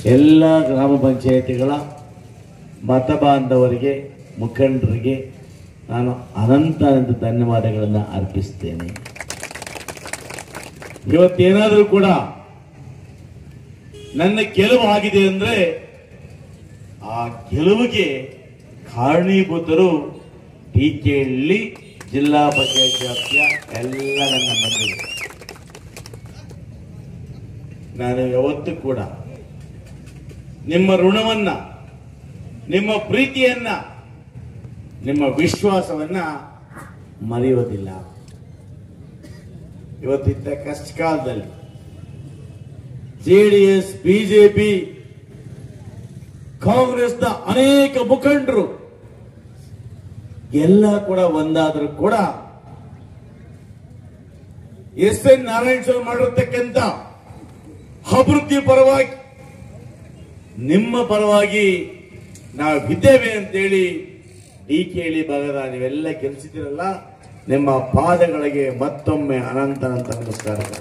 ಎಲ್ಲ ಗ್ರಾಮ ಪಂಚಾಯಿತಿಗಳ ಮತ ಬಾಂಧವರಿಗೆ ಮುಖಂಡರಿಗೆ ನಾನು ಅನಂತ ಅನಂತ ಧನ್ಯವಾದಗಳನ್ನು ಅರ್ಪಿಸ್ತೇನೆ ಇವತ್ತೇನಾದರೂ ಕೂಡ ನನ್ನ ಗೆಲುವು ಆಗಿದೆ ಅಂದ್ರೆ ಆ ಗೆಲುವಿಗೆ ಕಾರಣೀಭೂತರು ಟೀಕೆಯಲ್ಲಿ ಜಿಲ್ಲಾ ಪಂಚಾಯತ್ ವ್ಯಾಪ್ತಿಯ ಎಲ್ಲ ನನ್ನ ಬಂಧುಗಳು ನಾನು ಯಾವತ್ತೂ ಕೂಡ ನಿಮ್ಮ ಋಣವನ್ನ ನಿಮ್ಮ ಪ್ರೀತಿಯನ್ನ ನಿಮ್ಮ ವಿಶ್ವಾಸವನ್ನ ಮರೆಯೋದಿಲ್ಲ ಇವತ್ತಿದ್ದ ಕಷ್ಟ ಕಾಲದಲ್ಲಿ ಜೆಡಿಎಸ್ ಬಿಜೆಪಿ ಕಾಂಗ್ರೆಸ್ನ ಅನೇಕ ಮುಖಂಡರು ಎಲ್ಲ ಕೂಡ ಒಂದಾದರೂ ಕೂಡ ಎಸ್ ಎನ್ ನಾರಾಯಣ ಸ್ವಾಮಿ ಮಾಡಿರ್ತಕ್ಕಂಥ ಅಭಿವೃದ್ಧಿ ಪರವಾಗಿ ನಿಮ್ಮ ಪರವಾಗಿ ನಾವು ಇದ್ದೇವೆ ಅಂತೇಳಿ ಈ ಕೇಳಿ ಭಾಗದ ನೀವೆಲ್ಲ ಕೆಲಸಿದ್ದೀರಲ್ಲ ನಿಮ್ಮ ಪಾದಗಳಿಗೆ ಮತ್ತೊಮ್ಮೆ ಅನಂತ ಅನಂತ ನಮಸ್ಕಾರಗಳು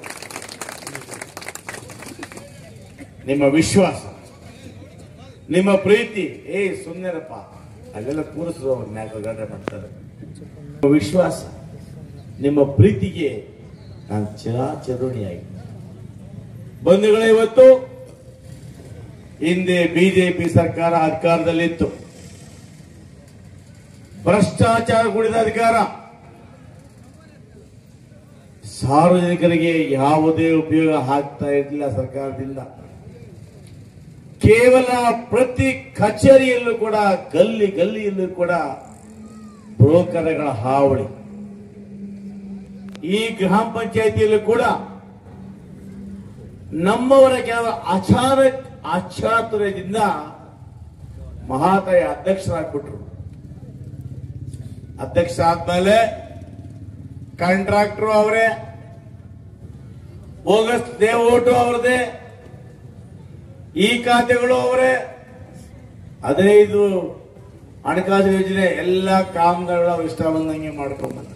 ನಿಮ್ಮ ವಿಶ್ವಾಸ ನಿಮ್ಮ ಪ್ರೀತಿ ಏ ಸುಮ್ಮನೆರಪ್ಪ ಅಲ್ಲೆಲ್ಲ ಕೂರಿಸು ಮ್ಯಾಗ ಗಡ್ಡೆ ಮಾಡ್ತಾರೆ ನಿಮ್ಮ ವಿಶ್ವಾಸ ನಿಮ್ಮ ಪ್ರೀತಿಗೆ ನಾನು ಚಿರಾಚರುಣಿಯಾಗಿ ಬಂಧುಗಳೇ ಇವತ್ತು ಹಿಂದೆ ಬಿಜೆಪಿ ಸರ್ಕಾರ ಅಧಿಕಾರದಲ್ಲಿತ್ತು ಭ್ರಷ್ಟಾಚಾರ ಕೂಡಿದ ಅಧಿಕಾರ ಸಾರ್ವಜನಿಕರಿಗೆ ಯಾವುದೇ ಉಪಯೋಗ ಆಗ್ತಾ ಇರಲಿಲ್ಲ ಸರ್ಕಾರದಿಂದ ಕೇವಲ ಪ್ರತಿ ಕಚೇರಿಯಲ್ಲೂ ಕೂಡ ಗಲ್ಲಿ ಗಲ್ಲಿಯಲ್ಲೂ ಕೂಡ ಬ್ರೋಕರ್ಗಳ ಹಾವಳಿ ಈ ಗ್ರಾಮ ಪಂಚಾಯಿತಿಯಲ್ಲೂ ಕೂಡ ನಮ್ಮವರ ಕೆಲವು ಆಚಾರ ಆಚಾತುರ್ಯದಿಂದ ಮಹಾತಾಯಿ ಅಧ್ಯಕ್ಷರಾಗ್ಬಿಟ್ರು ಅಧ್ಯಕ್ಷ ಆದ್ಮೇಲೆ ಕಾಂಟ್ರಾಕ್ಟರ್ ಅವರೇ ಬೋಗಸ್ ದೇವೋಟು ಅವ್ರದೇ ಈ ಖಾತೆಗಳು ಅವರೇ ಹದಿನೈದು ಹಣಕಾಸು ಯೋಜನೆ ಎಲ್ಲ ಕಾಮಗಾರಿಗಳು ಅವ್ರು ಇಷ್ಟ ಬಂದಂಗೆ ಮಾಡ್ಕೊಂಡ್ಬಂದ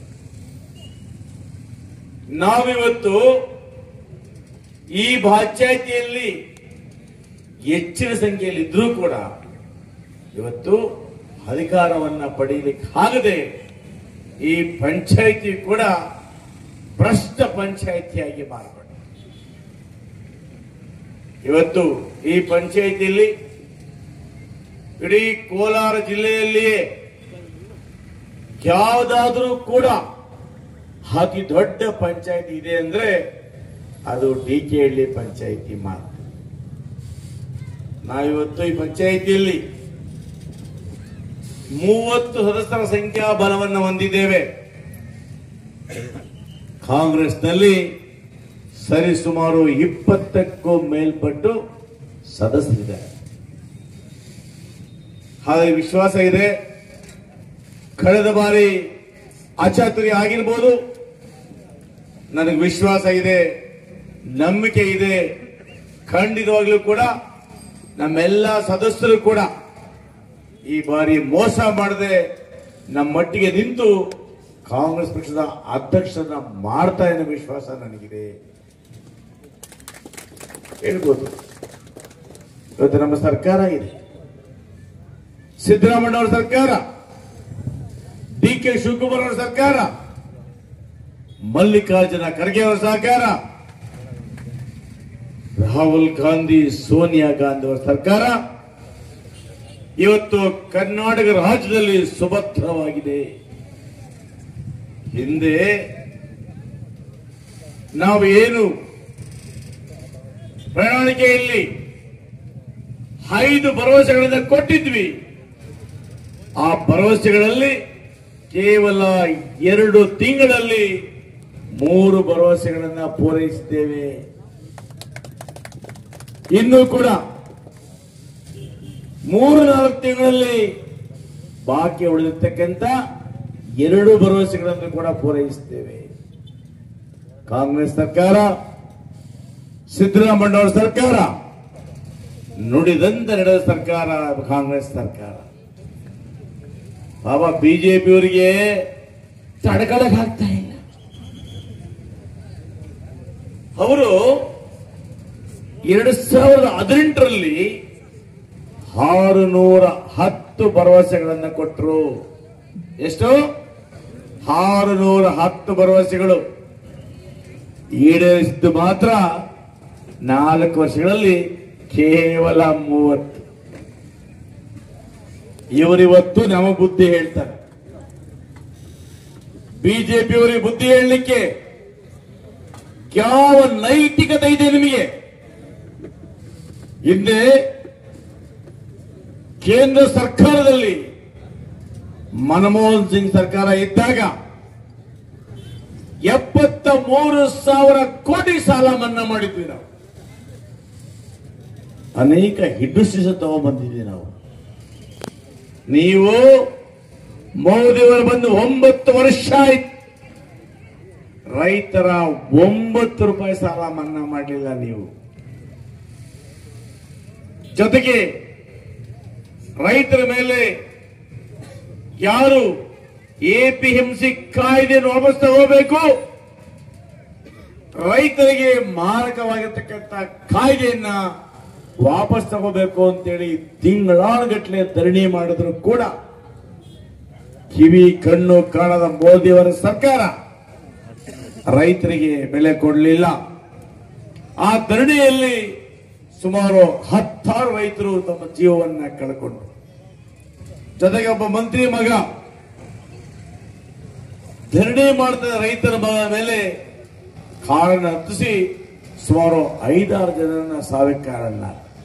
ನಾವಿವತ್ತು ಈ ಪಂಚಾಯಿತಿಯಲ್ಲಿ ಹೆಚ್ಚಿನ ಸಂಖ್ಯೆಯಲ್ಲಿ ಇದ್ರೂ ಕೂಡ ಇವತ್ತು ಅಧಿಕಾರವನ್ನ ಪಡೆಯಲಿಕ್ಕೆ ಆಗದೆ ಈ ಪಂಚಾಯಿತಿ ಕೂಡ ಭ್ರಷ್ಟ ಪಂಚಾಯಿತಿಯಾಗಿ ಮಾರ್ಪಡ ಇವತ್ತು ಈ ಪಂಚಾಯಿತಿಯಲ್ಲಿ ಇಡೀ ಕೋಲಾರ ಜಿಲ್ಲೆಯಲ್ಲಿಯೇ ಯಾವುದಾದ್ರೂ ಕೂಡ ಅತಿ ದೊಡ್ಡ ಪಂಚಾಯಿತಿ ಇದೆ ಅಂದ್ರೆ ಅದು ಡಿ ಕೆ ಹಳ್ಳಿ ಪಂಚಾಯಿತಿ ಮಾತ್ರ ನಾವಿವತ್ತು ಈ ಪಂಚಾಯಿತಿಯಲ್ಲಿ ಮೂವತ್ತು ಸದಸ್ಯರ ಸಂಖ್ಯಾ ಬಲವನ್ನು ಹೊಂದಿದ್ದೇವೆ ಕಾಂಗ್ರೆಸ್ನಲ್ಲಿ ಸರಿಸುಮಾರು ಇಪ್ಪತ್ತಕ್ಕೂ ಮೇಲ್ಪಟ್ಟು ಸದಸ್ಯರಿದ್ದಾರೆ ಹಾಗೆ ವಿಶ್ವಾಸ ಇದೆ ಕಳೆದ ಬಾರಿ ಅಚಾತುರ್ಯ ಆಗಿರ್ಬೋದು ನನಗೆ ವಿಶ್ವಾಸ ಇದೆ ನಂಬಿಕೆ ಇದೆ ಖಂಡಿತವಾಗ್ಲೂ ಕೂಡ ನಮ್ಮೆಲ್ಲ ಸದಸ್ಯರು ಕೂಡ ಈ ಬಾರಿ ಮೋಸ ಮಾಡದೆ ನಮ್ಮ ಮಟ್ಟಿಗೆ ನಿಂತು ಕಾಂಗ್ರೆಸ್ ಪಕ್ಷದ ಅಧ್ಯಕ್ಷರನ್ನ ಮಾಡ್ತಾ ಎನ್ನುವ ವಿಶ್ವಾಸ ನನಗಿದೆ ಹೇಳ್ಬೋದು ಇವತ್ತು ನಮ್ಮ ಸರ್ಕಾರ ಇದೆ ಸಿದ್ದರಾಮಯ್ಯ ಅವರ ಸರ್ಕಾರ ಡಿ ಕೆ ಶಿವಕುಮಾರ್ ಅವರ ಸರ್ಕಾರ ಮಲ್ಲಿಕಾರ್ಜುನ ಖರ್ಗೆ ಅವರ ಸಹಕಾರ ರಾಹುಲ್ ಗಾಂಧಿ ಸೋನಿಯಾ ಗಾಂಧಿ ಅವರ ಸರ್ಕಾರ ಇವತ್ತು ಕರ್ನಾಟಕ ರಾಜ್ಯದಲ್ಲಿ ಸುಭದ್ರವಾಗಿದೆ ಹಿಂದೆ ನಾವು ಏನು ಪ್ರಣಾಳಿಕೆಯಲ್ಲಿ ಐದು ಭರವಸೆಗಳಿಂದ ಕೊಟ್ಟಿದ್ವಿ ಆ ಭರವಸೆಗಳಲ್ಲಿ ಕೇವಲ ಎರಡು ತಿಂಗಳಲ್ಲಿ ಮೂರು ಭರವಸೆಗಳನ್ನು ಪೂರೈಸಿದ್ದೇವೆ ಇನ್ನೂ ಕೂಡ ಮೂರು ನಾಲ್ಕು ತಿಂಗಳಲ್ಲಿ ಬಾಕಿ ಉಳಿದಿರ್ತಕ್ಕಂಥ ಎರಡು ಭರವಸೆಗಳನ್ನು ಕೂಡ ಪೂರೈಸುತ್ತೇವೆ ಕಾಂಗ್ರೆಸ್ ಸರ್ಕಾರ ಸಿದ್ದರಾಮಯ್ಯ ಅವರ ಸರ್ಕಾರ ನುಡಿದಂತೆ ನಡೆದ ಸರ್ಕಾರ ಕಾಂಗ್ರೆಸ್ ಸರ್ಕಾರ ಬಾಬಾ ಬಿಜೆಪಿಯವರಿಗೆ ತಡ್ಕೊಳಕ್ ಆಗ್ತಾ ಇಲ್ಲ ಅವರು ಎರಡು ಸಾವಿರದ ಹದಿನೆಂಟರಲ್ಲಿ ಆರು ನೂರ ಹತ್ತು ಭರವಸೆಗಳನ್ನು ಕೊಟ್ಟರು ಎಷ್ಟು ಆರು ನೂರ ಹತ್ತು ಭರವಸೆಗಳು ಈಡೇರಿಸಿದ್ದು ಮಾತ್ರ ನಾಲ್ಕು ವರ್ಷಗಳಲ್ಲಿ ಕೇವಲ ಮೂವತ್ತು ಇವರಿವತ್ತು ನಮ್ಮ ಬುದ್ಧಿ ಹೇಳ್ತಾರೆ ಬಿಜೆಪಿಯವರಿಗೆ ಬುದ್ಧಿ ಹೇಳಲಿಕ್ಕೆ ಯಾವ ನೈತಿಕತೆ ಇದೆ ನಿಮಗೆ ಹಿಂದೆ ಕೇಂದ್ರ ಸರ್ಕಾರದಲ್ಲಿ ಮನಮೋಹನ್ ಸಿಂಗ್ ಸರ್ಕಾರ ಇದ್ದಾಗ ಎಪ್ಪತ್ತ ಮೂರು ಸಾವಿರ ಕೋಟಿ ಸಾಲ ಮನ್ನಾ ಮಾಡಿದ್ವಿ ನಾವು ಅನೇಕ ಹಿಡ್ಡುಸಿಸ ತಗೊಂಡ್ಬಂದಿದ್ವಿ ನಾವು ನೀವು ಮೋದಿಯವರು ಬಂದು ಒಂಬತ್ತು ವರ್ಷ ಆಯ್ತು ರೈತರ ಒಂಬತ್ತು ರೂಪಾಯಿ ಸಾಲ ಮನ್ನಾ ಮಾಡಲಿಲ್ಲ ನೀವು ಜೊತೆಗೆ ರೈತರ ಮೇಲೆ ಯಾರು ಎಪಿಎಂಸಿ ಕಾಯ್ದೆಯನ್ನು ವಾಪಸ್ ತಗೋಬೇಕು ರೈತರಿಗೆ ಮಾರಕವಾಗಿರ್ತಕ್ಕಂಥ ಕಾಯ್ದೆಯನ್ನ ವಾಪಸ್ ತಗೋಬೇಕು ಅಂತೇಳಿ ತಿಂಗಳಾನುಗಟ್ಟಲೆ ಧರಣಿ ಮಾಡಿದ್ರು ಕೂಡ ಕಿವಿ ಕಣ್ಣು ಕಾಣದ ಮೋದಿಯವರ ಸರ್ಕಾರ ರೈತರಿಗೆ ಬೆಲೆ ಕೊಡಲಿಲ್ಲ ಆ ಧರಣಿಯಲ್ಲಿ ಸುಮಾರು ಹತ್ತಾರು ರೈತರು ತಮ್ಮ ಜೀವವನ್ನ ಕಳ್ಕೊಂಡ್ರು ಜೊತೆಗೆ ಒಬ್ಬ ಮಂತ್ರಿ ಮಗ ಧರಣಿ ಮಾಡಿದ ರೈತರ ಮ- ಮೇಲೆ ಕಾರನ್ನ ಹತ್ತಿಸಿ ಸುಮಾರು ಐದಾರು ಜನರನ್ನ ಸಾವಿಗೆ ಕಾರಣ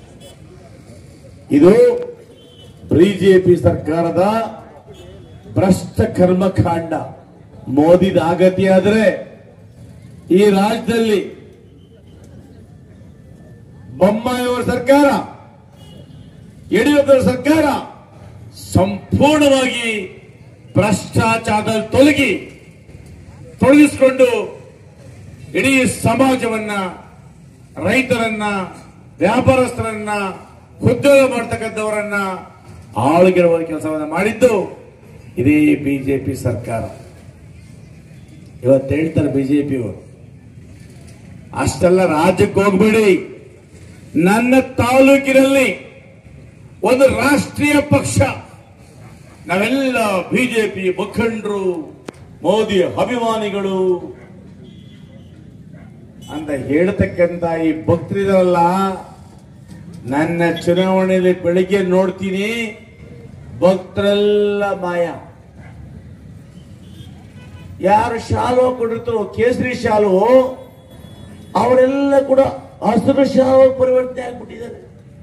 ಇದು ಬಿಜೆಪಿ ಸರ್ಕಾರದ ಭ್ರಷ್ಟ ಕರ್ಮಕಾಂಡ ಮೋದಿದ ಆಗತಿಯಾದರೆ ಈ ರಾಜ್ಯದಲ್ಲಿ ಬೊಮ್ಮಾಯಿಯವರ ಸರ್ಕಾರ ಯಡಿಯೂರಪ್ಪರ ಸರ್ಕಾರ ಸಂಪೂರ್ಣವಾಗಿ ಭ್ರಷ್ಟಾಚಾರದಲ್ಲಿ ತೊಲಗಿ ತೊಡಗಿಸಿಕೊಂಡು ಇಡೀ ಸಮಾಜವನ್ನ ರೈತರನ್ನ ವ್ಯಾಪಾರಸ್ಥರನ್ನ ಉದ್ಯೋಗ ಮಾಡ್ತಕ್ಕಂಥವರನ್ನ ಆಳುಗಿರುವ ಕೆಲಸವನ್ನ ಮಾಡಿದ್ದು ಇದೇ ಬಿಜೆಪಿ ಸರ್ಕಾರ ಇವತ್ತು ಹೇಳ್ತಾರೆ ಬಿಜೆಪಿಯವರು ಅಷ್ಟೆಲ್ಲ ರಾಜ್ಯಕ್ಕೆ ಹೋಗ್ಬೇಡಿ ನನ್ನ ತಾಲೂಕಿನಲ್ಲಿ ಒಂದು ರಾಷ್ಟ್ರೀಯ ಪಕ್ಷ ನಾವೆಲ್ಲ ಬಿಜೆಪಿ ಮುಖಂಡರು ಮೋದಿ ಅಭಿಮಾನಿಗಳು ಅಂತ ಹೇಳ್ತಕ್ಕಂತ ಈ ಭಕ್ತರಿದಾರಲ್ಲ ನನ್ನ ಚುನಾವಣೆಯಲ್ಲಿ ಬೆಳಿಗ್ಗೆ ನೋಡ್ತೀನಿ ಭಕ್ತರೆಲ್ಲ ಮಾಯ ಯಾರು ಶಾಲು ಹಾಕೊಂಡಿರ್ತಾರೋ ಕೇಸರಿ ಶಾಲು ಅವರೆಲ್ಲ ಕೂಡ ಹಸಿರು ಶಾಲು ಪರಿವರ್ತನೆ ಆಗ್ಬಿಟ್ಟಿದ್ದಾರೆ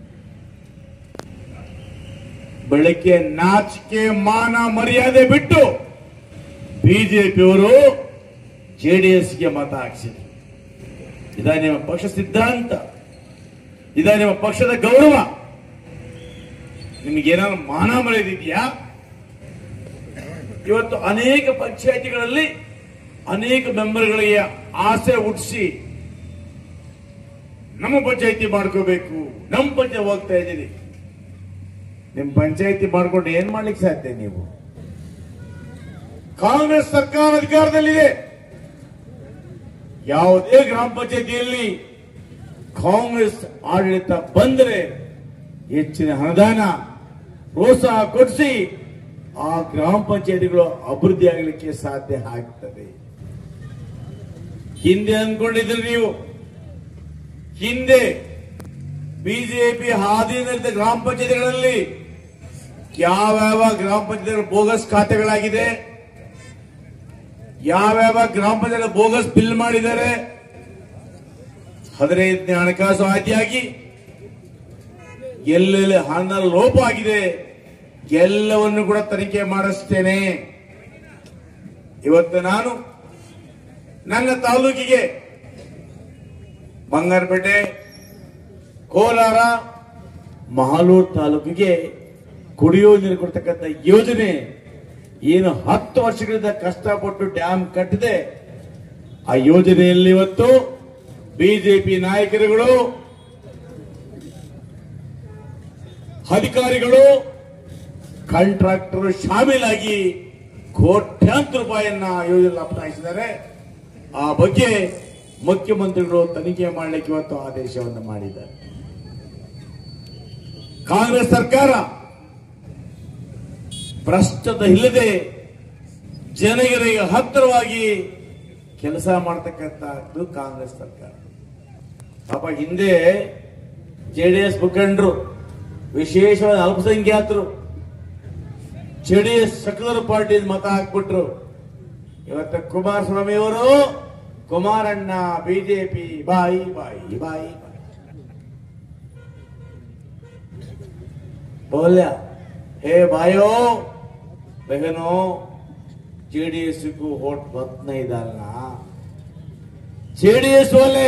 ಬೆಳಗ್ಗೆ ನಾಚಿಕೆ ಮಾನ ಮರ್ಯಾದೆ ಬಿಟ್ಟು ಬಿಜೆಪಿಯವರು ಜೆಡಿಎಸ್ಗೆ ಮತ ಹಾಕ್ಸಿದ್ರು ಇದ ನಿಮ್ಮ ಪಕ್ಷ ಸಿದ್ಧಾಂತ ಇದ ನಿಮ್ಮ ಪಕ್ಷದ ಗೌರವ ನಿಮಗೇನಾದ್ರು ಮಾನ ಮರ್ಯಾದಿದೆಯಾ ಇವತ್ತು ಅನೇಕ ಪಂಚಾಯಿತಿಗಳಲ್ಲಿ ಅನೇಕ ಮೆಂಬರ್ಗಳಿಗೆ ಆಸೆ ಹುಟ್ಟಿಸಿ ನಮ್ಮ ಪಂಚಾಯಿತಿ ಮಾಡ್ಕೋಬೇಕು ನಮ್ಮ ಪಂಚಾಯತ್ ಹೋಗ್ತಾ ಇದ್ದೀರಿ ನಿಮ್ ಪಂಚಾಯಿತಿ ಮಾಡ್ಕೊಂಡು ಏನ್ ಮಾಡ್ಲಿಕ್ಕೆ ಸಾಧ್ಯ ನೀವು ಕಾಂಗ್ರೆಸ್ ಸರ್ಕಾರ ಅಧಿಕಾರದಲ್ಲಿದೆ ಯಾವುದೇ ಗ್ರಾಮ ಪಂಚಾಯಿತಿಯಲ್ಲಿ ಕಾಂಗ್ರೆಸ್ ಆಡಳಿತ ಬಂದರೆ ಹೆಚ್ಚಿನ ಅನುದಾನ ಪ್ರೋತ್ಸಾಹ ಕೊಡಿಸಿ ಆ ಗ್ರಾಮ ಪಂಚಾಯಿತಿಗಳು ಅಭಿವೃದ್ಧಿ ಆಗಲಿಕ್ಕೆ ಸಾಧ್ಯ ಆಗ್ತದೆ ಹಿಂದೆ ಅನ್ಕೊಂಡಿದ್ರಿ ನೀವು ಹಿಂದೆ ಬಿಜೆಪಿ ಹಾದಿಯಲ್ಲಿದ್ದ ಗ್ರಾಮ ಪಂಚಾಯತಿಗಳಲ್ಲಿ ಯಾವ್ಯಾವ ಗ್ರಾಮ ಪಂಚಾಯತ್ ಬೋಗಸ್ ಖಾತೆಗಳಾಗಿದೆ ಯಾವ್ಯಾವ ಗ್ರಾಮ ಪಂಚಾಯತ್ ಬೋಗಸ್ ಬಿಲ್ ಮಾಡಿದ್ದಾರೆ ಹದಿನೈದನೇ ಹಣಕಾಸು ಆದಿಯಾಗಿ ಎಲ್ಲೆಲ್ಲಿ ಹಣ ಲೋಪ ಆಗಿದೆ ಎಲ್ಲವನ್ನು ಕೂಡ ತನಿಖೆ ಮಾಡಿಸ್ತೇನೆ ಇವತ್ತು ನಾನು ನನ್ನ ತಾಲೂಕಿಗೆ ಬಂಗಾರಪೇಟೆ ಕೋಲಾರ ಮಹಾಲೂರು ತಾಲೂಕಿಗೆ ಕುಡಿಯೋ ನೀರು ಕೊಡ್ತಕ್ಕಂಥ ಯೋಜನೆ ಏನು ಹತ್ತು ವರ್ಷಗಳಿಂದ ಕಷ್ಟಪಟ್ಟು ಡ್ಯಾಮ್ ಕಟ್ಟಿದೆ ಆ ಯೋಜನೆಯಲ್ಲಿ ಇವತ್ತು ಬಿಜೆಪಿ ನಾಯಕರುಗಳು ಅಧಿಕಾರಿಗಳು ಕಾಂಟ್ರಾಕ್ಟರ್ ಶಾಮೀಲಾಗಿ ಕೋಟ್ಯಾಂತರ ರೂಪಾಯಿಯನ್ನ ಯೋಜನೆ ಅಪ್ನಾಯಿಸಿದ್ದಾರೆ ಆ ಬಗ್ಗೆ ಮುಖ್ಯಮಂತ್ರಿಗಳು ತನಿಖೆ ಮಾಡಲಿಕ್ಕೆ ಇವತ್ತು ಆದೇಶವನ್ನು ಮಾಡಿದ್ದಾರೆ ಕಾಂಗ್ರೆಸ್ ಸರ್ಕಾರ ಭ್ರಷ್ಟತೆ ಇಲ್ಲದೆ ಜನರಿಗೆ ಹತ್ತಿರವಾಗಿ ಕೆಲಸ ಮಾಡ್ತಕ್ಕಂಥದ್ದು ಕಾಂಗ್ರೆಸ್ ಸರ್ಕಾರ ಪಾಪ ಹಿಂದೆ ಜೆಡಿಎಸ್ ಮುಖಂಡರು ವಿಶೇಷವಾದ ಅಲ್ಪಸಂಖ್ಯಾತರು ಜೆಡಿಎಸ್ ಸಕಲರ ಪಾರ್ಟಿ ಮತ ಹಾಕ್ಬಿಟ್ರು ಇವತ್ತು ಕುಮಾರಸ್ವಾಮಿ ಅವರು ಕುಮಾರಣ್ಣ ಬಿಜೆಪಿ ಬಾಯಿ ಬಾಯಿ ಬಾಯಿ ಬಾಯಿ बोल्या हे भाइयों बहनों जेडीएस को वोट मत नहीं डालना जेडीएस वाले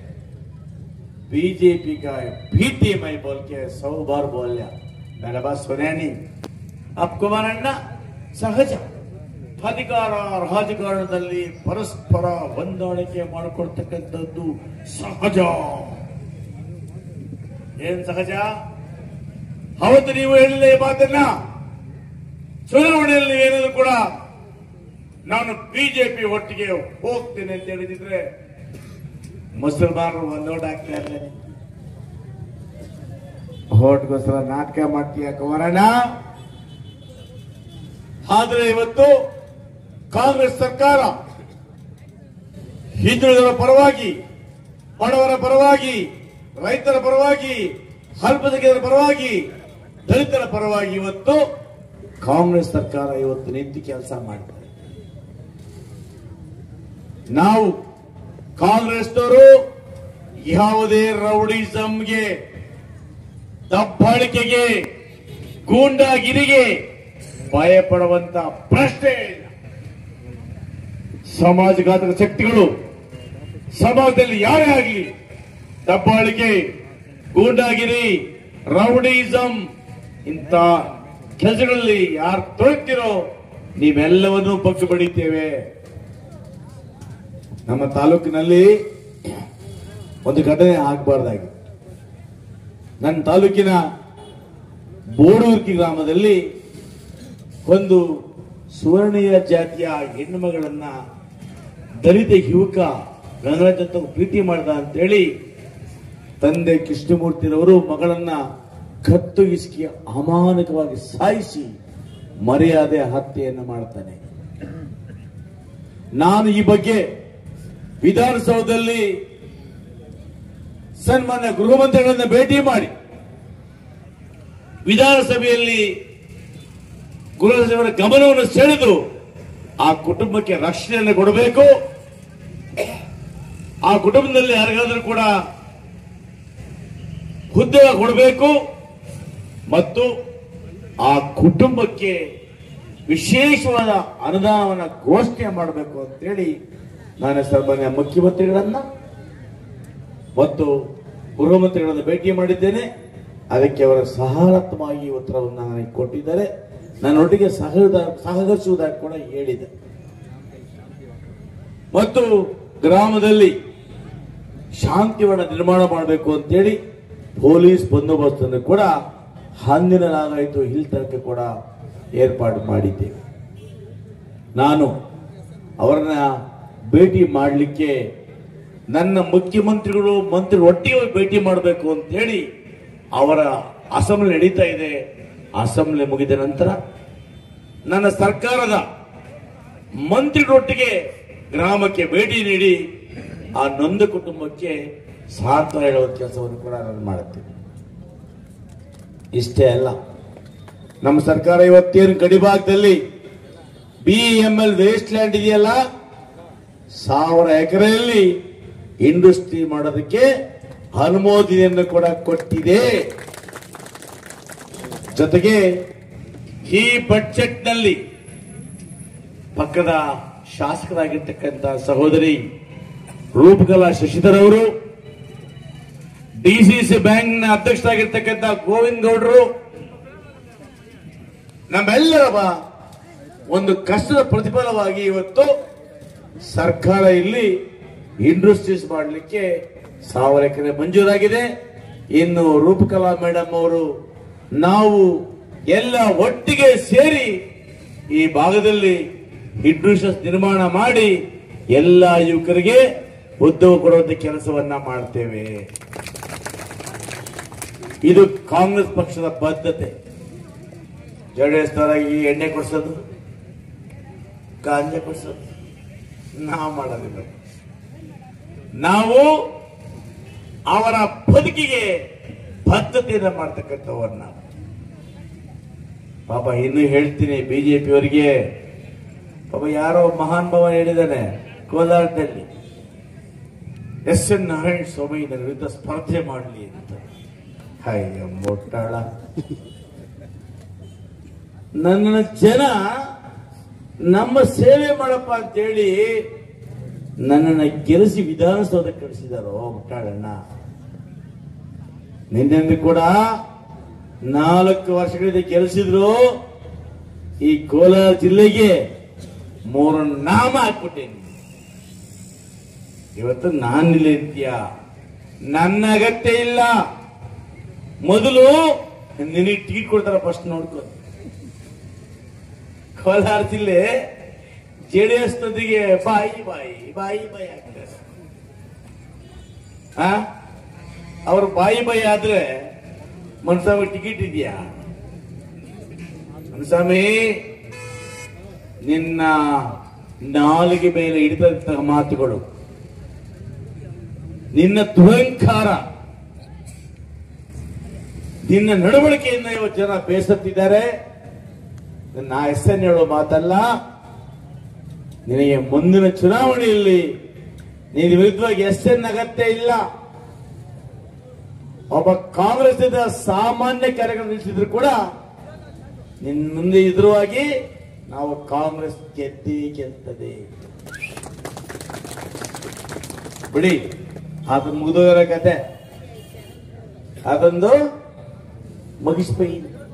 बीजेपी का भीति मैं बोल के सौ बार बोलिया मेरा बात सुने नहीं अब ಕುಮಾರಣ್ಣ ಸಹಜ ಅಧಿಕಾರ ರಾಜಕಾರಣದಲ್ಲಿ ಪರಸ್ಪರ ಹೊಂದಾಣಿಕೆ ಮಾಡಿಕೊಡ್ತಕ್ಕಂಥದ್ದು ಸಹಜ ಏನ್ ಸಹಜ ಅವತ್ತು ನೀವು ಹೇಳಿಲ್ಲ ಈ ಮಾತನ್ನ ಚುನಾವಣೆಯಲ್ಲಿ ಏನಾದ್ರು ಕೂಡ ನಾನು ಬಿಜೆಪಿ ಒಟ್ಟಿಗೆ ಹೋಗ್ತೇನೆ ಅಂತ ಹೇಳಿದ್ರೆ ಮುಸಲ್ಮಾನರು ಒಂದೋಟ್ ಆಗ್ತಾ ಇರ್ಲೇನೆ ಹೋಟ್ಗೋಸ್ಕರ ನಾಟಕ ಮಾಡ್ತೀಯ ಕುಮಾರಣ್ಣ ಆದ್ರೆ ಇವತ್ತು ಕಾಂಗ್ರೆಸ್ ಸರ್ಕಾರ ಹಿಂದುಳಿದವರ ಪರವಾಗಿ ಬಡವರ ಪರವಾಗಿ ರೈತರ ಪರವಾಗಿ ಅಲ್ಪಸಂಖ್ಯಾತರ ಪರವಾಗಿ ದಲಿತರ ಪರವಾಗಿ ಇವತ್ತು ಕಾಂಗ್ರೆಸ್ ಸರ್ಕಾರ ಇವತ್ತು ನಿಂತು ಕೆಲಸ ಮಾಡ್ತಾರೆ ನಾವು ಕಾಂಗ್ರೆಸ್ನವರು ಯಾವುದೇ ರೌಡಿಸಂಗೆ ದಬ್ಬಾಳಿಕೆಗೆ ಗೂಂಡಾಗಿರಿಗೆ ಭಯಪಡುವಂತ ಪ್ರಶ್ನೆ ಇಲ್ಲ ಸಮಾಜಘಾತಕ ಶಕ್ತಿಗಳು ಸಮಾಜದಲ್ಲಿ ಯಾರೇ ಆಗಲಿ ದಬ್ಬಾಳಿಕೆ ಗೂಂಡಾಗಿರಿ ರೌಡಿಸಂ ಇಂಥ ಕೆಲಸಗಳಲ್ಲಿ ಯಾರು ತೊಡಗ್ತಿರೋ ನೀವೆಲ್ಲವನ್ನೂ ಪಕ್ಷ ಬಡಿತೇವೆ ನಮ್ಮ ತಾಲೂಕಿನಲ್ಲಿ ಒಂದು ಘಟನೆ ಆಗಬಾರ್ದಾಗಿ ನನ್ನ ತಾಲೂಕಿನ ಬೋಡೂರ್ಕಿ ಗ್ರಾಮದಲ್ಲಿ ಒಂದು ಸುವರ್ಣೀಯ ಜಾತಿಯ ಹೆಣ್ಣು ಮಗಳನ್ನ ದಲಿತ ಯುವಕ ಗಣರಾಜ್ ಅಂತ ಪ್ರೀತಿ ಮಾಡ್ದ ಅಂತೇಳಿ ತಂದೆ ಕೃಷ್ಣಮೂರ್ತಿರವರು ಮಗಳನ್ನ ಕತ್ತು ಇಸ್ಕಿ ಅಮಾನಕವಾಗಿ ಸಾಯಿಸಿ ಮರ್ಯಾದೆ ಹತ್ಯೆಯನ್ನು ಮಾಡ್ತಾನೆ ನಾನು ಈ ಬಗ್ಗೆ ವಿಧಾನಸೌಧದಲ್ಲಿ ಸನ್ಮಾನ್ಯ ಗೃಹ ಮಂತ್ರಿಗಳನ್ನ ಭೇಟಿ ಮಾಡಿ ವಿಧಾನಸಭೆಯಲ್ಲಿ ಗೃಹ ಸಚಿವರ ಗಮನವನ್ನು ಸೆಳೆದು ಆ ಕುಟುಂಬಕ್ಕೆ ರಕ್ಷಣೆಯನ್ನು ಕೊಡಬೇಕು ಆ ಕುಟುಂಬದಲ್ಲಿ ಯಾರಿಗಾದ್ರೂ ಕೂಡ ಹುದ್ದೆ ಕೊಡಬೇಕು ಮತ್ತು ಆ ಕುಟುಂಬಕ್ಕೆ ವಿಶೇಷವಾದ ಅನುದಾನವನ್ನು ಘೋಷಣೆ ಮಾಡಬೇಕು ಅಂತೇಳಿ ನಾನು ಸನ್ಮಾನ್ಯ ಮುಖ್ಯಮಂತ್ರಿಗಳನ್ನ ಮತ್ತು ಗೃಹ ಮಂತ್ರಿಗಳನ್ನು ಭೇಟಿ ಮಾಡಿದ್ದೇನೆ ಅದಕ್ಕೆ ಅವರ ಸಕಾರಾತ್ಮಕವಾಗಿ ಉತ್ತರವನ್ನು ನನಗೆ ಕೊಟ್ಟಿದ್ದಾರೆ ನನ್ನೊಟ್ಟಿಗೆ ಸಹದ ಸಹಕರಿಸುವುದಾಗಿ ಕೂಡ ಹೇಳಿದೆ ಮತ್ತು ಗ್ರಾಮದಲ್ಲಿ ಶಾಂತಿವನ್ನ ನಿರ್ಮಾಣ ಮಾಡಬೇಕು ಅಂತೇಳಿ ಪೊಲೀಸ್ ಬಂದೋಬಸ್ತನ್ನು ಕೂಡ ಹಂದಿನ ನಾಗಾಯಿತು ಹಿಲ್ ತನಕ ಕೂಡ ಏರ್ಪಾಡು ಮಾಡಿದ್ದೇವೆ ನಾನು ಅವರನ್ನ ಭೇಟಿ ಮಾಡಲಿಕ್ಕೆ ನನ್ನ ಮುಖ್ಯಮಂತ್ರಿಗಳು ಮಂತ್ರಿ ಒಟ್ಟಿಗೆ ಹೋಗಿ ಭೇಟಿ ಮಾಡಬೇಕು ಅಂತೇಳಿ ಅವರ ಅಸೆಂಬ್ಲಿ ನಡೀತಾ ಇದೆ ಅಸೆಂಬ್ಲಿ ಮುಗಿದ ನಂತರ ನನ್ನ ಸರ್ಕಾರದ ಮಂತ್ರಿಗಳೊಟ್ಟಿಗೆ ಗ್ರಾಮಕ್ಕೆ ಭೇಟಿ ನೀಡಿ ಆ ನೊಂದ ಕುಟುಂಬಕ್ಕೆ ಸಾಂತ್ವನ ಹೇಳುವ ಕೆಲಸವನ್ನು ಕೂಡ ನಾನು ಮಾಡುತ್ತೇನೆ ಇಷ್ಟೇ ಅಲ್ಲ ನಮ್ಮ ಸರ್ಕಾರ ಇವತ್ತೇನು ಗಡಿಭಾಗದಲ್ಲಿ B M L waste land ಇದೆಯಲ್ಲ ಸಾವಿರ ಎಕರೆಯಲ್ಲಿ ಇಂಡಸ್ಟ್ರಿ ಮಾಡೋದಕ್ಕೆ ಅನುಮೋದನೆಯನ್ನು ಕೂಡ ಕೊಟ್ಟಿದೆ ಜೊತೆಗೆ ಈ ಬಡ್ಜೆಟ್ನಲ್ಲಿ ಪಕ್ಕದ ಶಾಸಕರಾಗಿರ್ತಕ್ಕಂಥ ಸಹೋದರಿ ರೂಪಕಲಾ ಶಶಿಧರ್ ಅವರು ಡಿಸಿಸಿ ಬ್ಯಾಂಕ್ನ ಅಧ್ಯಕ್ಷರಾಗಿರ್ತಕ್ಕಂಥ ಗೋವಿಂದ್ ಗೌಡರು ನಮ್ಮೆಲ್ಲರ ಬ- ಒಂದು ಕಷ್ಟದ ಪ್ರತಿಫಲವಾಗಿ ಇವತ್ತು ಸರ್ಕಾರ ಇಲ್ಲಿ ಇಂಡಸ್ಟ್ರೀಸ್ ಮಾಡಲಿಕ್ಕೆ ಸಾವಿರ ಎಕರೆ ಮಂಜೂರಾಗಿದೆ ಇನ್ನು ರೂಪಕಲಾ ಮೇಡಮ್ ಅವರು ನಾವು ಎಲ್ಲ ಒಟ್ಟಿಗೆ ಸೇರಿ ಈ ಭಾಗದಲ್ಲಿ ಇಂಡಸ್ಟ್ರೀಸ್ ನಿರ್ಮಾಣ ಮಾಡಿ ಎಲ್ಲ ಯುವಕರಿಗೆ ಉದ್ಯೋಗ ಕೊಡುವಂತ ಕೆಲಸವನ್ನ ಮಾಡ್ತೇವೆ ಇದು ಕಾಂಗ್ರೆಸ್ ಪಕ್ಷದ ಬದ್ಧತೆ ಜೆಡಿಎಸ್ ಈ ಎಣ್ಣೆ ಕೊಡ್ಸೋದು ಗಾಂಜಾ ಕೊಡ್ಸೋದು ನಾವು ಮಾಡೋದಿಲ್ಲ ನಾವು ಅವರ ಬದುಕಿಗೆ ಬದ್ಧತೆಯನ್ನು ಮಾಡ್ತಕ್ಕಂಥವ್ರು ನಾವು ಪಾಪ ಇನ್ನು ಹೇಳ್ತೀನಿ ಬಿಜೆಪಿಯವರಿಗೆ ಪಾಪ ಯಾರೋ ಮಹಾನ್ ಭಾವ ಹೇಳಿದ್ದಾನೆ ಕೋಲಾರದಲ್ಲಿ ಎಸ್ ಎನ್ ನಾರಾಯಣ ಸ್ವಾಮಿ ನನ್ನ ವಿರುದ್ಧ ಸ್ಪರ್ಧೆ ಮಾಡಲಿ ಅಂತ ಅಯ್ಯ ಮೊಟ್ಟಾಳ ನನ್ನ ಜನ ನಮ್ಮ ಸೇವೆ ಮಾಡಪ್ಪ ಅಂತೇಳಿ ನನ್ನನ್ನು ಗೆಲ್ಲಿಸಿ ವಿಧಾನಸೌಧಕ್ಕೆ ಕಳಿಸಿದಾರೋ ಮುಟ್ಟಾಳಣ್ಣ ನಿನ್ನೆಂದು ಕೂಡ ನಾಲ್ಕು ವರ್ಷಗಳಿಂದ ಗೆಲ್ಲಿಸಿದ್ರು ಈ ಕೋಲಾರ ಜಿಲ್ಲೆಗೆ ಮೂರು ನಾಮ ಹಾಕ್ಬಿಟ್ಟೇನೆ ಇವತ್ತು ನಾನಿಲ್ಲ ಇರ್ತೀಯ ನನ್ನ ಅಗತ್ಯ ಇಲ್ಲ ಮೊದಲು ನಿನಗೆ ಟಿಕೆಟ್ ಕೊಡ್ತಾರ ಫಸ್ಟ್ ನೋಡ್ಕೊ ಕೋಲಾರ ಜಿಲ್ಲೆ ಜೆ ಡಿ ಎಸ್ ನೊಂದಿಗೆ ಬಾಯಿ ಬಾಯಿ ಬಾಯಿ ಬಾಯಿ ಆಗ್ತಾರೆ ಆ ಅವ್ರ ಬಾಯಿ ಬಾಯಿ ಆದ್ರೆ ಮನ್ಸ್ವಾಮಿ ಟಿಕೆಟ್ ಇದೆಯಾ ಮನ್ಸ್ವಾಮಿ ನಿನ್ನ ನಾಲಿಗೆ ಮೇಲೆ ಹಿಡಿದಂತಹ ಮಾತುಗಳು ನಿನ್ನ ದುರಂಕಾರ ನಿನ್ನ ನಡವಳಿಕೆಯಿಂದ ಇವತ್ತು ಜನ ಬೇಸತ್ತಿದ್ದಾರೆ ನಾ ಹೆಸರನ್ನು ಹೇಳೋ ಮಾತಲ್ಲ ನಿನಗೆ ಮುಂದಿನ ಚುನಾವಣೆಯಲ್ಲಿ ನೀನು ವಿರುದ್ಧವಾಗಿ ಎಸ್ಎನ್ ಅಗತ್ಯ ಇಲ್ಲ ಒಬ್ಬ ಕಾಂಗ್ರೆಸ್ ಸಾಮಾನ್ಯ ಕಾರ್ಯಕರ್ತ ನಿಲ್ಲಿಸಿದ್ರು ಕೂಡ ನಿನ್ನ ಮುಂದೆ ಎದುರುವಾಗಿ ನಾವು ಕಾಂಗ್ರೆಸ್ ಗೆದ್ದೇ ಗೆಲ್ತದೆ ಬಿಡಿ ಅದನ್ನ ಮುಗಿದೋಗಿರೋ ಕತೆ ಅದೊಂದು ಮುಗಿಸ್ಬೈ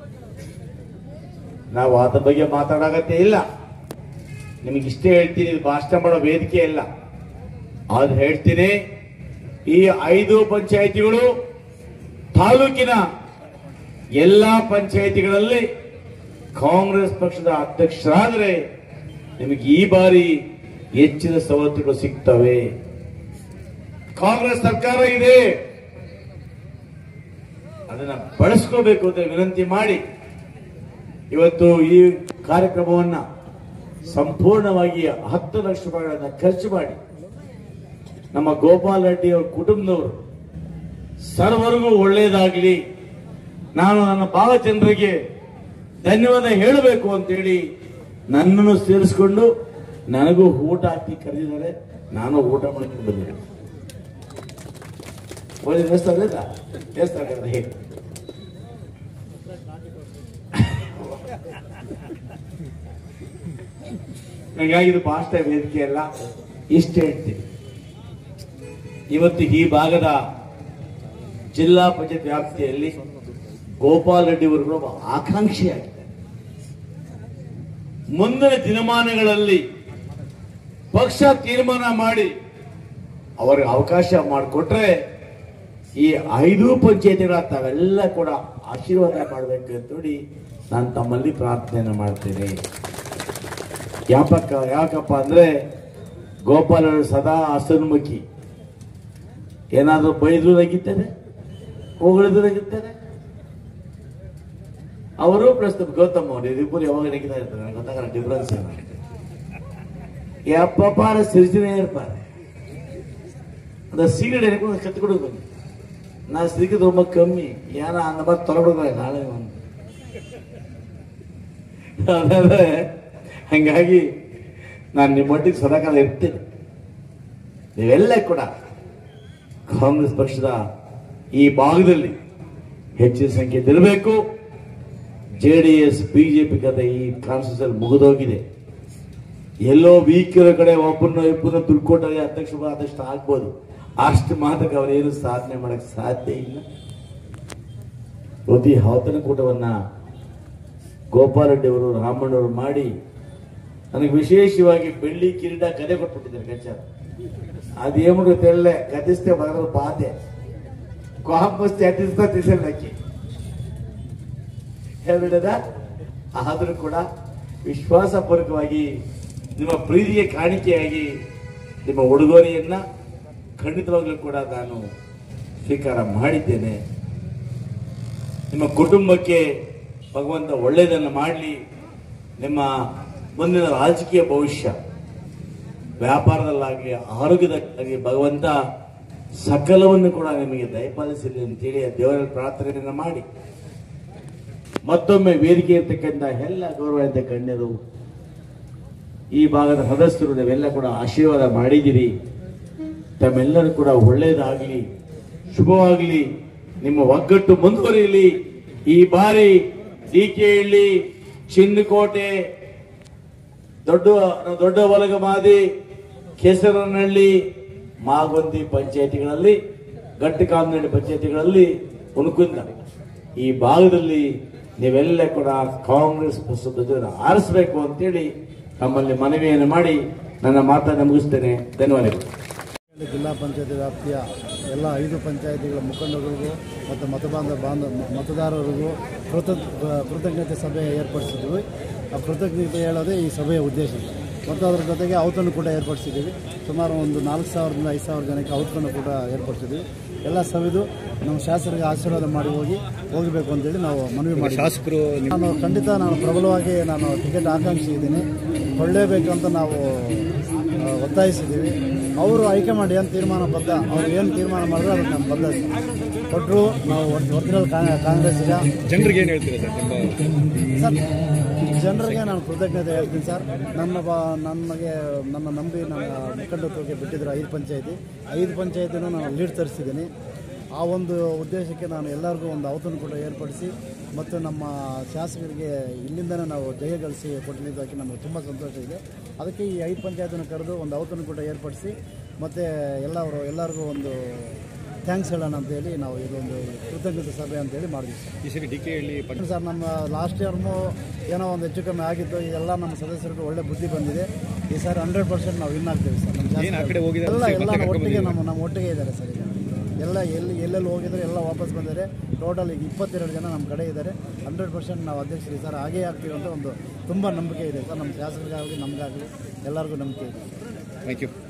ನಾವು ಅದ್ರ ಬಗ್ಗೆ ಮಾತಾಡೋಗತ್ತೆ ಇಲ್ಲ ನಿಮಗೆ ಇಷ್ಟೇ ಹೇಳ್ತೀನಿ ಇದು ಭಾಷಣ ಮಾಡೋ ವೇದಿಕೆ ಇಲ್ಲ ಆದ್ರೆ ಹೇಳ್ತೀನಿ ಈ ಐದು ಪಂಚಾಯಿತಿಗಳು ತಾಲೂಕಿನ ಎಲ್ಲಾ ಪಂಚಾಯಿತಿಗಳಲ್ಲಿ ಕಾಂಗ್ರೆಸ್ ಪಕ್ಷದ ಅಧ್ಯಕ್ಷರಾದರೆ ನಿಮಗೆ ಈ ಬಾರಿ ಹೆಚ್ಚಿನ ಸವಲತ್ತುಗಳು ಸಿಗ್ತವೆ ಕಾಂಗ್ರೆಸ್ ಸರ್ಕಾರ ಇದೆ ಅದನ್ನ ಬಳಸ್ಕೋಬೇಕು ಅಂತ ವಿನಂತಿ ಮಾಡಿ ಇವತ್ತು ಈ ಕಾರ್ಯಕ್ರಮವನ್ನ ಸಂಪೂರ್ಣವಾಗಿ ಹತ್ತು ಲಕ್ಷ ರೂಪಾಯಿಗಳನ್ನ ಖರ್ಚು ಮಾಡಿ ನಮ್ಮ ಗೋಪಾಲ್ ರೆಡ್ಡಿ ಅವರ ಕುಟುಂಬದವರು ಸರ್ವರಿಗೂ ಒಳ್ಳೆಯದಾಗಲಿ ನಾನು ನನ್ನ ಭಾವಚಂದ್ರಿಗೆ ಧನ್ಯವಾದ ಹೇಳಬೇಕು ಅಂತೇಳಿ ನನ್ನನ್ನು ಸೇರಿಸ್ಕೊಂಡು ನನಗೂ ಊಟ ಹಾಕಿ ಕರೆದಿದ್ದಾರೆ ನಾನು ಊಟ ಮಾಡ್ಕೊಂಡು ಬಂದಿದ್ದೆ ಒಳ್ಳೆ ದೇವಸ್ಥಾನ ಇಲ್ಲ ದೇವಸ್ಥಾನ ಹೇಗೆ ಹಾಗಾಗಿ ಇದು ಭಾಷಣ ವೇದಿಕೆ ಅಲ್ಲ ಇಷ್ಟು ಹೇಳ್ತೀನಿ ಇವತ್ತು ಈ ಭಾಗದ ಜಿಲ್ಲಾ ಪಂಚಾಯತ್ ವ್ಯಾಪ್ತಿಯಲ್ಲಿ ಗೋಪಾಲ್ ರೆಡ್ಡಿ ಅವರು ಒಬ್ಬ ಆಕಾಂಕ್ಷಿಯಾಗಿದ್ದಾರೆ ಮುಂದಿನ ದಿನಮಾನಗಳಲ್ಲಿ ಪಕ್ಷ ತೀರ್ಮಾನ ಮಾಡಿ ಅವರಿಗೆ ಅವಕಾಶ ಮಾಡಿಕೊಟ್ರೆ ಈ ಐದು ಪಂಚಾಯತಿಗಳ ತಾವೆಲ್ಲ ಕೂಡ ಆಶೀರ್ವಾದ ಮಾಡಬೇಕು ಅಂತ ನೋಡಿ ನಾನು ತಮ್ಮಲ್ಲಿ ಪ್ರಾರ್ಥನೆಯನ್ನು ಮಾಡ್ತೇನೆ ಯಾಪಕ್ಕ ಯಾಕಪ್ಪ ಅಂದ್ರೆ ಗೋಪಾಲ ಸದಾ ಹಸನ್ಮುಖಿ ಏನಾದರೂ ಬೈದ್ರು ನಗಿದ್ದಾರೆ ಹೊಗಳಿದ್ರು ನಗಿದ್ದಾರೆ ಅವರು ಪ್ಲಸ್ ಗೌತಮ್ ಅವರು ಇಬ್ಬರು ಯಾವಾಗ ನಗಿತಾ ಇರ್ತಾರೆ ನನಗೆ ಗೊತ್ತಾಗಲ್ಲ ಡಿಫ್ರೆನ್ಸ್ ಏನು ಯಪ್ಪಪ್ಪಾರ ಸಿರಿಜಿನೇ ಇರ್ತಾರೆ அந்த சீரடி எனக்கு கொஞ்சம் கற்றுக் கொடுக்கணும் நான் சிரிக்கிறது ரொம்ப கம்மி ஏன்னா அந்த மாதிரி தொலைப்படுறேன் நாளே வந்து ಅದಾದ ಹಂಗಾಗಿ ನಾನು ನಿಮ್ಮ ಮಟ್ಟಿಗೆ ಸದಾಕಾಲ ಇರ್ತೇನೆ ನೀವೆಲ್ಲ ಕೂಡ ಕಾಂಗ್ರೆಸ್ ಪಕ್ಷದ ಈ ಭಾಗದಲ್ಲಿ ಹೆಚ್ಚಿನ ಸಂಖ್ಯೆಯಲ್ಲಿ ಇರಬೇಕು ಜೆ ಡಿ ಎಸ್ ಬಿಜೆಪಿ ಕತೆ ಈ ಕಾನ್ಸ್ಟಿಟ್ಯೂನ್ಸ್ ಅಲ್ಲಿ ಮುಗಿದೋಗಿದೆ ಎಲ್ಲೋ ವೀಕ್ ಇರೋ ಕಡೆ ಒಬ್ಬರನ್ನ ಇಬ್ಬರನ್ನ ದುಡ್ಡು ಕೊಟ್ಟಾಗ ಅಧ್ಯಕ್ಷ ಅಧ್ಯಕ್ಷ ಆಗ್ಬೋದು ಅಷ್ಟು ಮಾತ್ರಕ್ಕೆ ಅವರೇನು ಸಾಧನೆ ಮಾಡಕ್ ಸಾಧ್ಯ ಇಲ್ಲ ಪ್ರತಿ ಔತಣ ಕೂಟವನ್ನ ಗೋಪಾಲ್ ರೆಡ್ಡಿ ಅವರು ರಾಮಣ್ಣವರು ಮಾಡಿ ನನಗೆ ವಿಶೇಷವಾಗಿ ಬೆಳ್ಳಿ ಕಿರೀಟ ಗದೆ ಕೊಟ್ಬಿಟ್ಟಿದ್ದಾರೆ ಗಚ್ಚಾರ ಅದೇನು ತೆಳ್ಳೆ ಗತಿಸ್ತೆ ಬರೋದು ಬಾಧೆ ಕಾಂಪಸ್ ಅತಿಸ್ತಾ ತಿಸಲ್ಲಕ್ಕಿ ಹೇಳ್ಬಿಡದ ಆದರೂ ಕೂಡ ವಿಶ್ವಾಸಪೂರ್ವಕವಾಗಿ ನಿಮ್ಮ ಪ್ರೀತಿಗೆ ಕಾಣಿಕೆಯಾಗಿ ನಿಮ್ಮ ಉಡುಗೊರೆಯನ್ನ ಖಂಡಿತವಾಗ್ಲೂ ಕೂಡ ನಾನು ಸ್ವೀಕಾರ ಮಾಡಿದ್ದೇನೆ ನಿಮ್ಮ ಕುಟುಂಬಕ್ಕೆ ಭಗವಂತ ಒಳ್ಳೆಯದನ್ನು ಮಾಡಲಿ ನಿಮ್ಮ ಮುಂದಿನ ರಾಜಕೀಯ ಭವಿಷ್ಯ ವ್ಯಾಪಾರದಲ್ಲಾಗಲಿ ಆರೋಗ್ಯದಲ್ಲಾಗಲಿ ಭಗವಂತ ಸಕಲವನ್ನು ಕೂಡ ನಿಮಗೆ ದಯಪಾಲಿಸಲಿ ಅಂತೇಳಿ ಆ ದೇವರ ಪ್ರಾರ್ಥನೆಯನ್ನು ಮಾಡಿ ಮತ್ತೊಮ್ಮೆ ವೇದಿಕೆ ಇರ್ತಕ್ಕಂಥ ಎಲ್ಲ ಗೌರವಾನ್ವಿತ ಗಣ್ಯರು ಈ ಭಾಗದ ಸದಸ್ಯರು ನೀವೆಲ್ಲ ಕೂಡ ಆಶೀರ್ವಾದ ಮಾಡಿದಿರಿ ತಮ್ಮೆಲ್ಲರೂ ಕೂಡ ಒಳ್ಳೆಯದಾಗಲಿ ಶುಭವಾಗಲಿ ನಿಮ್ಮ ಒಗ್ಗಟ್ಟು ಮುಂದುವರಿಯಲಿ ಈ ಬಾರಿ ಡಿ ಕೆ ಹಳ್ಳಿ ಚಿನ್ನಕೋಟೆ ದೊಡ್ಡ ದೊಡ್ಡ ಒಲಗಮಾದಿ ಕೇಸರನಹಳ್ಳಿ ಮಾಗೊಂದಿ ಪಂಚಾಯತಿಗಳಲ್ಲಿ ಗಟ್ಟಿಕಾಮನಹಳ್ಳಿ ಪಂಚಾಯತಿಗಳಲ್ಲಿ ಉಣಕುಂದ ಈ ಭಾಗದಲ್ಲಿ ನೀವೆಲ್ಲ ಕೂಡ ಕಾಂಗ್ರೆಸ್ ಪಕ್ಷದ ಧ್ವಜವನ್ನು ಆರಿಸಬೇಕು ಅಂತೇಳಿ ತಮ್ಮಲ್ಲಿ ಮನವಿಯನ್ನು ಮಾಡಿ ನನ್ನ ಮಾತನ್ನು ಮುಗಿಸ್ತೇನೆ ಧನ್ಯವಾದಗಳು ಜಿಲ್ಲಾ ಪಂಚಾಯತಿ ವ್ಯಾಪ್ತಿಯ ಎಲ್ಲ ಐದು ಪಂಚಾಯತಿಗಳ ಮುಖಂಡರಿಗೂ ಮತ್ತು ಮತಬಾಂಧ ಬಾಂಧ ಮತದಾರರಿಗೂ ಕೃತ ಕೃತಜ್ಞತೆ ಸಭೆ ಏರ್ಪಡಿಸಿದ್ವಿ ಆ ಕೃತಜ್ಞತೆ ಹೇಳೋದೇ ಈ ಸಭೆಯ ಉದ್ದೇಶ ಮತ್ತು ಅದರ ಜೊತೆಗೆ ಔತನ್ನು ಕೂಡ ಏರ್ಪಡಿಸಿದ್ದೀವಿ ಸುಮಾರು ಒಂದು ನಾಲ್ಕು ಸಾವಿರದಿಂದ ಐದು ಸಾವಿರ ಜನಕ್ಕೆ ಔತನ್ನು ಕೂಡ ಏರ್ಪಡಿಸಿದ್ದೀವಿ ಎಲ್ಲ ಸವಿದು ನಮ್ಮ ಶಾಸಕರಿಗೆ ಆಶೀರ್ವಾದ ಮಾಡಿ ಹೋಗಿ ಹೋಗಬೇಕು ಅಂತೇಳಿ ನಾವು ಮನವಿ ಮಾಡಿ ಶಾಸಕರು ನಾನು ಖಂಡಿತ ನಾನು ಪ್ರಬಲವಾಗಿ ನಾನು ಟಿಕೆಟ್ ಆಕಾಂಕ್ಷಿ ಇದ್ದೀನಿ ಕೊಳ್ಳೇಬೇಕಂತ ನಾವು ಆ, ಒತ್ತಾಯಿಸಿದ್ದೀವಿ ಅವರು ಹೈಕಮಾಂಡ್ ಏನು ತೀರ್ಮಾನ ಬದ್ಧ ಅವ್ರು ಏನು ತೀರ್ಮಾನ ಮಾಡಿದ್ರು ಅದಕ್ಕೆ ನಮ್ಮ ಬದ್ಧ ಕೊಟ್ಟರು ನಾವು ಒರಿಜಿನಲ್ ಕಾಂಗ್ರೆಸ್ ಈಗ ಜನರಿಗೆ ಏನು ಹೇಳ್ತೀರಾ ಸರ್ ತುಂಬ ಸರ್ ಜನರಿಗೆ ನಾನು ಕೃತಜ್ಞತೆ ಹೇಳ್ತೀನಿ ಸರ್ ನನ್ನ ಬ ನಮಗೆ ನನ್ನ ನಂಬಿ ನನ್ನ ಮುಖಂಡತ್ವಕ್ಕೆ ಬಿಟ್ಟಿದ್ರು ಐದು ಪಂಚಾಯತಿ ಐದು ಪಂಚಾಯತಿನೂ ನಾನು ಲೀಡ್ ತರಿಸಿದ್ದೀನಿ ಆ ಒಂದು ಉದ್ದೇಶಕ್ಕೆ ನಾನು ಎಲ್ಲರಿಗೂ ಒಂದು ಔತಣ ಕೂಡ ಏರ್ಪಡಿಸಿ ಮತ್ತು ನಮ್ಮ ಶಾಸಕರಿಗೆ ಇಲ್ಲಿಂದನೇ ನಾವು ಜಯ ಗಳಿಸಿ ಕೊಟ್ಟಿದ್ದಕ್ಕೆ ನಮಗೆ ತುಂಬ ಸಂತೋಷ ಇದೆ ಅದಕ್ಕೆ ಈ ಐದು ಪಂಚಾಯತನ್ನು ಕರೆದು ಒಂದು ಔತಣ ಕೂಡ ಏರ್ಪಡಿಸಿ ಮತ್ತು ಎಲ್ಲವರು ಎಲ್ಲರಿಗೂ ಒಂದು ಥ್ಯಾಂಕ್ಸ್ ಹೇಳೋಣ ಅಂತೇಳಿ ನಾವು ಇದೊಂದು ಕೃತಜ್ಞತೆ ಸಭೆ ಅಂತೇಳಿ ಮಾಡಿದ್ವಿ ಸರ್ ಈ ಸರಿ D K Halli panchayat sir ನಮ್ಮ ಲಾಸ್ಟ್ ಇಯರ್ನು ಏನೋ ಒಂದು ಹೆಚ್ಚು ಕಮ್ಮಿ ಆಗಿತ್ತು ಇದೆಲ್ಲ ನಮ್ಮ ಸದಸ್ಯರಿಗೆ ಒಳ್ಳೆ ಬುದ್ಧಿ ಬಂದಿದೆ ಈ ಸರ್ ಹಂಡ್ರೆಡ್ ಪರ್ಸೆಂಟ್ ನಾವು ವಿನ್ ಆಗ್ತೇವೆ ಸರ್ ನಮ್ಮ ಏನು ಆ ಕಡೆ ಹೋಗಿದ್ದಾರೆ ಎಲ್ಲ ಎಲ್ಲ ಮತ್ತೆ ಒಟ್ಟಿಗೆ ನಮ್ಮ ನಮ್ಮ ಒಟ್ಟಿಗೆ ಇದ್ದಾರೆ ಸರ್ ಈಗ ಎಲ್ಲ ಎಲ್ಲಿ ಎಲ್ಲೆಲ್ಲಿ ಹೋಗಿದ್ದಾರೆ ಎಲ್ಲ ವಾಪಸ್ ಬಂದಿದ್ದಾರೆ ಟೋಟಲ್ ಈಗ ಇಪ್ಪತ್ತೆರಡು ಜನ ನಮ್ಮ ಕಡೆ ಇದ್ದಾರೆ ಹಂಡ್ರೆಡ್ ಪರ್ಸೆಂಟ್ ನಾವು ಅಧ್ಯಕ್ಷರು ಸರ್ ಹಾಗೇ ಆಗ್ತೀವಿ ಅಂತ ಒಂದು ತುಂಬ ನಂಬಿಕೆ ಇದೆ ಸರ್ ನಮ್ಮ ಶಾಸಕರಿಗಾಗಲಿ ನಮಗಾಗಲಿ ಎಲ್ಲರಿಗೂ ನಂಬಿಕೆ ಇದೆ ಥ್ಯಾಂಕ್ ಯು